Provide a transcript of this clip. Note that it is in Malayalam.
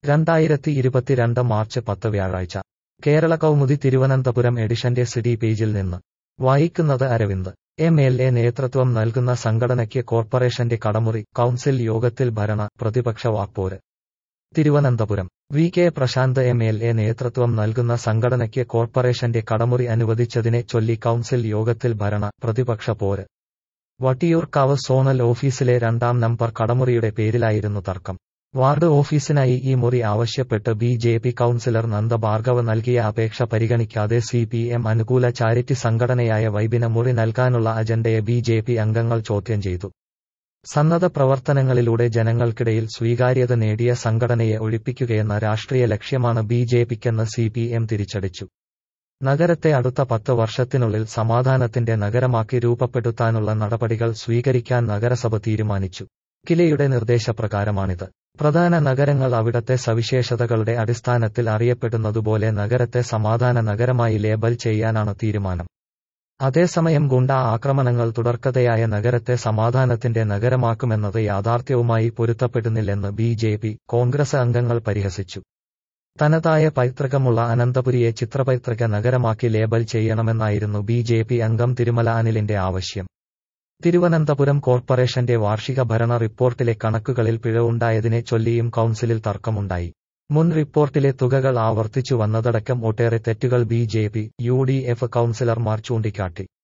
രണ്ടായിരത്തി ഇരുപത്തിരണ്ട് മാർച്ച് പത്ത് വ്യാഴാഴ്ച കേരള കൗമുദി തിരുവനന്തപുരം എഡിഷന്റെ സിറ്റി പേജിൽ നിന്ന് വായിക്കുന്നത് അരവിന്ദ് എം എൽ എ നേതൃത്വം നൽകുന്ന സംഘടനയ്ക്ക് കോർപ്പറേഷന്റെ കടമുറി കൗൺസിൽ യോഗത്തിൽ ഭരണ പ്രതിപക്ഷ വാക്പോര് Thiruvananthapuram V K Prasanth M L A നേതൃത്വം നൽകുന്ന സംഘടനയ്ക്ക് കോർപ്പറേഷന്റെ കടമുറി അനുവദിച്ചതിനെ ചൊല്ലി കൗൺസിൽ യോഗത്തിൽ ഭരണ പ്രതിപക്ഷ പോര് വട്ടിയൂർക്കാവ് സോണൽ ഓഫീസിലെ രണ്ടാം നമ്പർ കടമുറിയുടെ പേരിലായിരുന്നു തർക്കം വാർഡ് ഓഫീസിനായി ഈ മുറി ആവശ്യപ്പെട്ട് B J P councillor Nanda Bhargav നൽകിയ അപേക്ഷ പരിഗണിക്കാതെ സി പി എം അനുകൂല ചാരിറ്റി സംഘടനയായ വൈബിന് മുറി നൽകാനുള്ള അജണ്ടയെ ബി ജെ പി അംഗങ്ങൾ ചോദ്യം ചെയ്തു സന്നദ്ധ പ്രവർത്തനങ്ങളിലൂടെ ജനങ്ങൾക്കിടയിൽ സ്വീകാര്യത നേടിയ സംഘടനയെ ഒഴിപ്പിക്കുകയെന്ന രാഷ്ട്രീയ ലക്ഷ്യമാണ് ബി ജെ പിക്കെന്ന് സി പി എം തിരിച്ചടിച്ചു നഗരത്തെ അടുത്ത പത്ത് വർഷത്തിനുള്ളിൽ സമാധാനത്തിന്റെ നഗരമാക്കി രൂപപ്പെടുത്താനുള്ള നടപടികൾ സ്വീകരിക്കാൻ നഗരസഭ തീരുമാനിച്ചു കിലയുടെ നിർദ്ദേശപ്രകാരമാണിത് പ്രധാന നഗരങ്ങൾ അവിടത്തെ സവിശേഷതകളുടെ അടിസ്ഥാനത്തിൽ അറിയപ്പെടുന്നതുപോലെ നഗരത്തെ സമാധാന നഗരമായി ലേബൽ ചെയ്യാനാണ് തീരുമാനം അതേസമയം ഗുണ്ട ആക്രമണങ്ങൾ തുടർക്കഥയായ നഗരത്തെ സമാധാനത്തിന്റെ നഗരമാക്കുമെന്നത് യാഥാർത്ഥ്യവുമായി പൊരുത്തപ്പെടുന്നില്ലെന്ന് ബി ജെ പി കോൺഗ്രസ് അംഗങ്ങൾ പരിഹസിച്ചു തനതായ പൈതൃകമുള്ള അനന്തപുരിയെ ചിത്രപൈതൃക നഗരമാക്കി ലേബൽ ചെയ്യണമെന്നായിരുന്നു ബി ജെ പി അംഗം തിരുമല അനിലിന്റെ ആവശ്യം തിരുവനന്തപുരം കോർപ്പറേഷന്റെ വാർഷിക ഭരണ റിപ്പോർട്ടിലെ കണക്കുകളിൽ പിഴവുണ്ടായതിനെ ചൊല്ലിയും കൌൺസിലിൽ തർക്കമുണ്ടായി മുൻ റിപ്പോർട്ടിലെ തുകകൾ ആവർത്തിച്ചു വന്നതടക്കം ഒട്ടേറെ തെറ്റുകൾ B J P U D F കൌൺസിലർമാർ ചൂണ്ടിക്കാട്ടി